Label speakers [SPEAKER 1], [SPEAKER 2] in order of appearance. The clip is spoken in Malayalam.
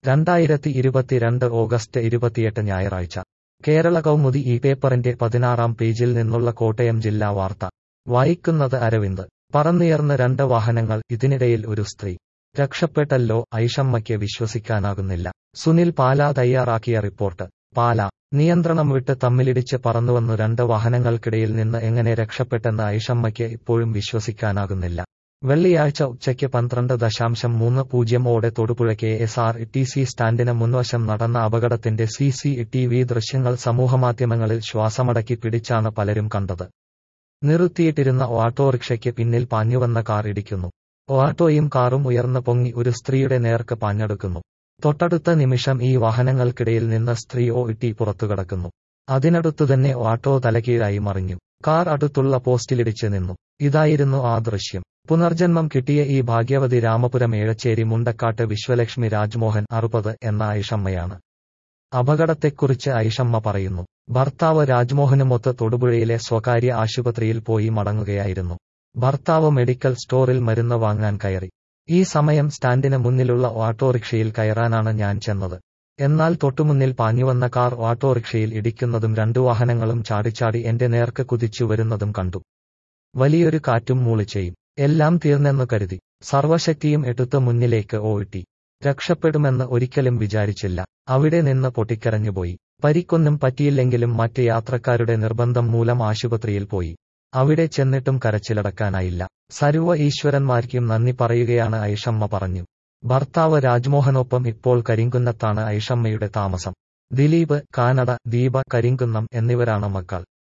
[SPEAKER 1] രണ്ടായിരത്തി ഇരുപത്തിരണ്ട് ഓഗസ്റ്റ് ഇരുപത്തിയെട്ട് ഞായറാഴ്ച കേരള കൗമുദി ഈ പേപ്പറിന്റെ പതിനാറാം പേജിൽ നിന്നുള്ള കോട്ടയം ജില്ലാ വാർത്ത വായിക്കുന്നത് അരവിന്ദ് പറന്നുയർന്ന് രണ്ട് വാഹനങ്ങൾ ഇതിനിടയിൽ ഒരു സ്ത്രീ രക്ഷപ്പെട്ടല്ലോ ഐഷമ്മയ്ക്ക് വിശ്വസിക്കാനാകുന്നില്ല സുനിൽ പാല തയ്യാറാക്കിയ റിപ്പോർട്ട് പാല നിയന്ത്രണം വിട്ട് തമ്മിലിടിച്ച് പറന്നുവന്നു രണ്ട് വാഹനങ്ങൾക്കിടയിൽ നിന്ന് എങ്ങനെ രക്ഷപ്പെട്ടെന്ന് ഐഷമ്മയ്ക്ക് ഇപ്പോഴും വിശ്വസിക്കാനാകുന്നില്ല വെള്ളിയാഴ്ച ഉച്ചയ്ക്ക് പന്ത്രണ്ട് ദശാംശം മൂന്ന് പൂജ്യം ഓടെ Thodupuzha K S R T C സ്റ്റാൻഡിന് മുൻവശം നടന്ന അപകടത്തിന്റെ സി സി ടി വി ദൃശ്യങ്ങൾ സമൂഹമാധ്യമങ്ങളിൽ ശ്വാസമടക്കി പിടിച്ചാണ് പലരും കണ്ടത് നിർത്തിയിട്ടിരുന്ന ഓട്ടോറിക്ഷയ്ക്ക് പിന്നിൽ പാഞ്ഞുവന്ന കാർ ഇടിക്കുന്നു ഓട്ടോയും കാറും ഉയർന്നു പൊങ്ങി ഒരു സ്ത്രീയുടെ നേർക്ക് പാഞ്ഞെടുക്കുന്നു തൊട്ടടുത്ത നിമിഷം ഈ വാഹനങ്ങൾക്കിടയിൽ നിന്ന് സ്ത്രീ ഓ ഇട്ടി പുറത്തുകടക്കുന്നു അതിനടുത്തുതന്നെ ഓട്ടോ തലകീഴായി മറിഞ്ഞു കാർ അടുത്തുള്ള പോസ്റ്റിലിടിച്ച് നിന്നു ഇതായിരുന്നു ആ ദൃശ്യം പുനർജന്മം കിട്ടിയ ഈ ഭാഗ്യവതി രാമപുരം ഏഴച്ചേരി മുണ്ടക്കാട്ട് വിശ്വലക്ഷ്മി രാജ്മോഹൻ അറുപത് എന്ന ഐഷമ്മയാണ് അപകടത്തെക്കുറിച്ച് ഐഷമ്മ പറയുന്നു ഭർത്താവ് രാജ്മോഹനുമൊത്ത് തൊടുപുഴയിലെ സ്വകാര്യ ആശുപത്രിയിൽ പോയി മടങ്ങുകയായിരുന്നു ഭർത്താവ് മെഡിക്കൽ സ്റ്റോറിൽ മരുന്ന് വാങ്ങാൻ കയറി ഈ സമയം സ്റ്റാൻഡിന് മുന്നിലുള്ള ഓട്ടോറിക്ഷയിൽ കയറാനാണ് ഞാൻ ചെന്നത് എന്നാൽ തൊട്ടുമുന്നിൽ പാഞ്ഞുവന്ന കാർ ഓട്ടോറിക്ഷയിൽ ഇടിക്കുന്നതും രണ്ടു വാഹനങ്ങളും ചാടിച്ചാടി എന്റെ നേർക്ക് കുതിച്ചു വരുന്നതും കണ്ടു വലിയൊരു കാറ്റും മൂളിച്ചയും എല്ലാം തീർന്നെന്നു കരുതി സർവശക്തിയും എടുത്ത് മുന്നിലേക്ക് ഓയിട്ടി രക്ഷപ്പെടുമെന്ന് ഒരിക്കലും വിചാരിച്ചില്ല അവിടെ നിന്ന് പൊട്ടിക്കരഞ്ഞുപോയി പരിക്കൊന്നും പറ്റിയില്ലെങ്കിലും മറ്റ് യാത്രക്കാരുടെ നിർബന്ധം മൂലം ആശുപത്രിയിൽ പോയി അവിടെ ചെന്നിട്ടും കരച്ചിലടക്കാനായില്ല സർവ ഈശ്വരന്മാർക്കും നന്ദി പറയുകയാണ് ഐഷമ്മ പറഞ്ഞു ഭർത്താവ് രാജ്മോഹനൊപ്പം ഇപ്പോൾ കരിങ്കുന്നത്താണ് ഐഷമ്മയുടെ താമസം ദിലീപ് കാനഡ ദീപ കരിങ്കുന്നം എന്നിവരാണ് മക്കൾ